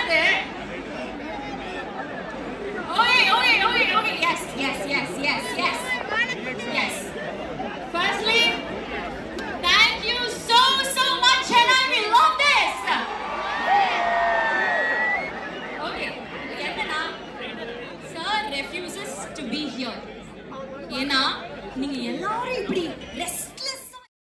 வருது Okay, okay, okay, okay. Yes, yes, yes, yes, yes. Yes. Firstly, thank you so, so much, Chennai. We love this. Okay, என்னன்னா sir refuses to be here. ஏன்னா நீங்க எல்லாரும் இப்படி restless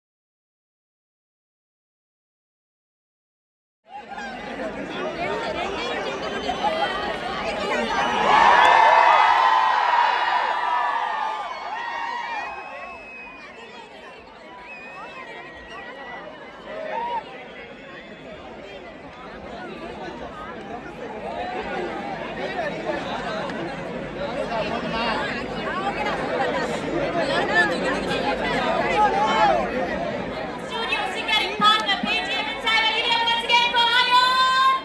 Studio singing partner PGM and Sarah Lydia once again for Ion.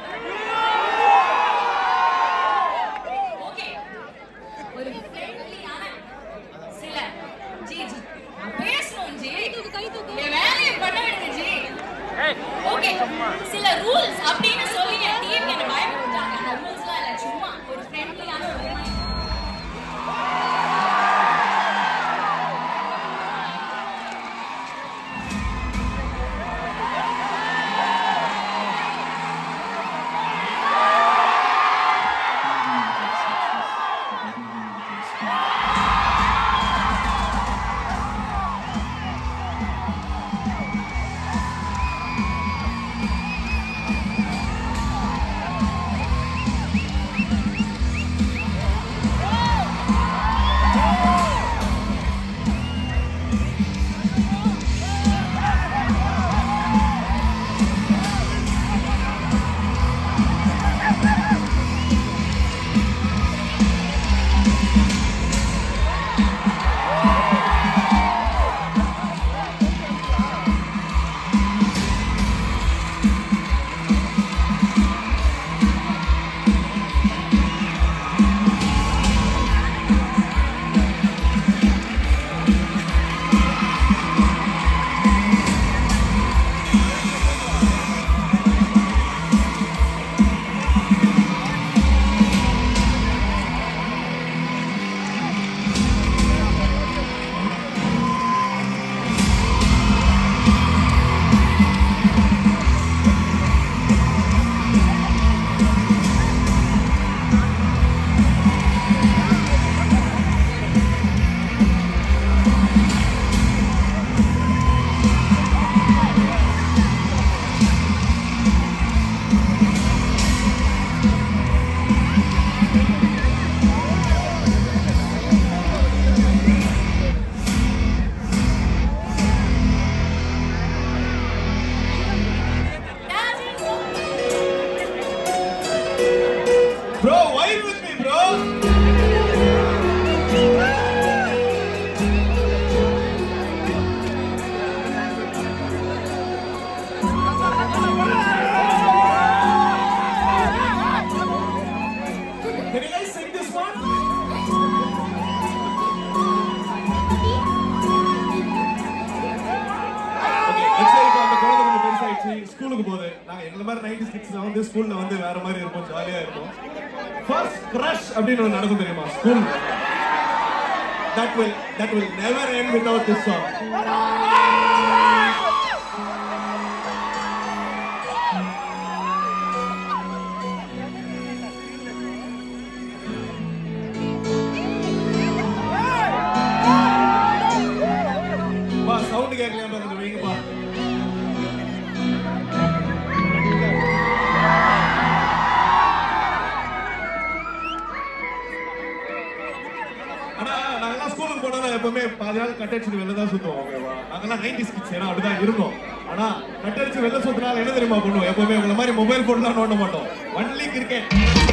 Okay. ஒரு ஃப்ரெண்ட்லியான சில G G நான் பேசணும் G N வேலையை பண்ண விடுங்க ஜி ஓகே சில ரூல்ஸ் அப்படின்னு சொல்லி என் டீம் என்ன பயமுறுத்தாங்க அந்த ரூல்ஸ்லாம் இல்ல சும்மா ஒரு ஃப்ரெண்ட்லியான ஒரு reminder. Bro, wine with me, bro. Can you guys sing this one? Okay, let's say இப்போ அந்த குழந்தை கொஞ்சம் பெருசாயிடுச்சு, ஸ்கூலுக்கு போகுது நாங்க எங்களை மாதிரி நைன்டி சிக்ஸ் வந்து ஸ்கூல்ல வந்து வேற மாதிரி இருப்போம் ஜாலியா இருப்போம் ஃபர்ஸ்ட் கிரஷ் அப்படின்னு ஒன்று நடக்கும் தெரியுமா school that will that will never end without this song பா சவுண்ட் கேட்கலையா கொஞ்சம் வைங்கப்பா ஆனா நாங்கெல்லாம் ஸ்கூலுக்கு போனா எப்பவுமே பாதி நாள் கட்டடிச்சு வெளில தான் சுத்துவோம் ஓகேவா நாங்கெல்லாம் நைன்டி கிட்ஸ் ஏன்னா அப்படிதான் இருந்தோம் ஆனா கட்டடிச்சு வெளில சுத்தினால என்ன தெரியுமா பண்ணுவோம் எப்பவுமே உங்களை மாதிரி மொபைல் போன்லாம் நோண்ட மாட்டோம் ஒன்லி கிரிக்கெட்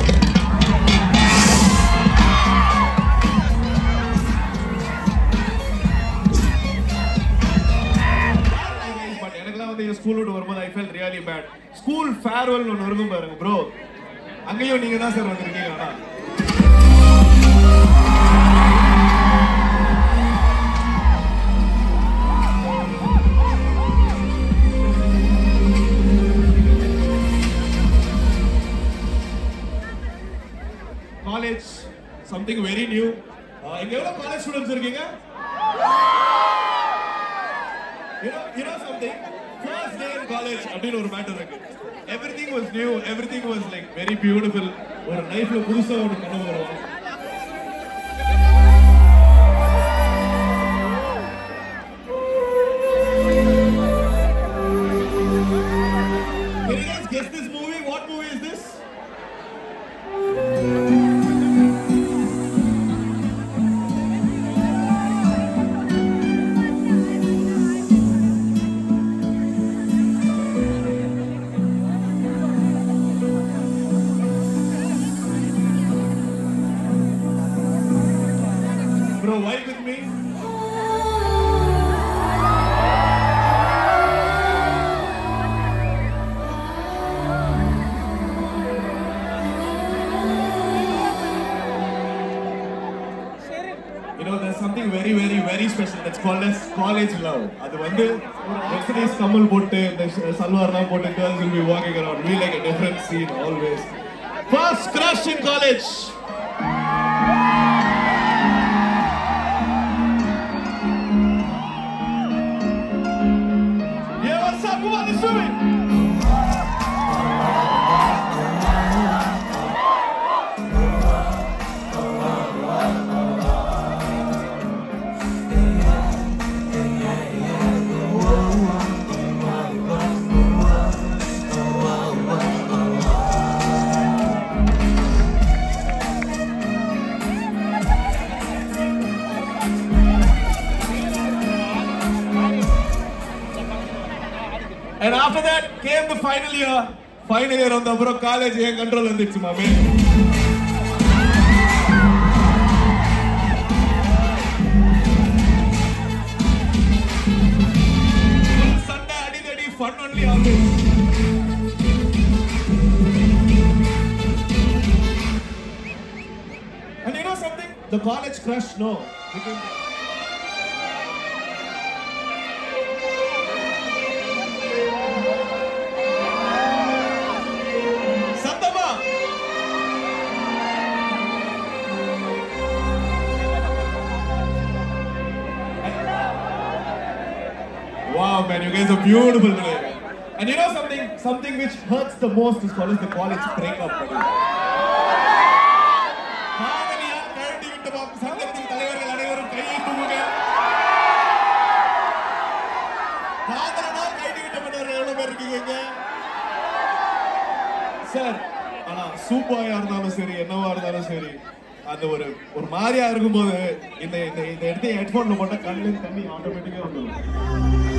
பட் எனக்குலாம் வந்து என் ஸ்கூல் விட்டு வரும்போது I fell really bad school farewell ஒன்று இருக்கும் பாருங்க ப்ரோ அங்கேயும் நீங்க தான் சார் வந்திருக்கீங்க ஆனா சம்திங் வெரி நியூ இங்க எவ்வளவு காலேஜ் ஸ்டூடெண்ட்ஸ் இருக்கீங்க you know you know something first day in college அப்படின்னு ஒரு மேட்டர் இருக்கு everything was new everything was like very beautiful ஒரு லைஃப்ல புதுசா ஒரு கனவு வரும் Can you guys guess this movie? What movie is this? Bro, vibe with me. You know, there's something very, very, very special that's called as college love. அது வந்து exercise Kamal போட்டு இந்த சல்வார்லாம் போட்டு girls will be walking around. We like a different scene always. First crush in college. Yeah, what's up? Come on, let's do it. And after that came the final year. Final year வந்த அப்புறம் college என் control வந்துச்சு மாமே சண்டை அடிதடி fun only always And you know something? The college crush, no. Because சத்தமா Wow, man, you guys are beautiful today. And you know something? Something which hurts the most is called as the college breakup. buddy. காதலியால் கழட்டி விட்ட பா- சங்கத்தின் தலைவர்கள் அனைவரும் கையை தூக்குங்க. காதலனால் கழட்டி விட்டப்பட்டவர்கள் எவ்வளவு பேர் இருக்கீங்க இங்க? சார் ஆனா சூப்பாயா இருந்தாலும் சரி என்னவா இருந்தாலும் சரி அந்த ஒரு ஒரு மாதிரியா இருக்கும்போது இந்த இந்த இந்த எடுத்து ஹெட்போன்ல போட்டா கண்ணுல தண்ணி ஆட்டோமேட்டிக்கா வந்துடும்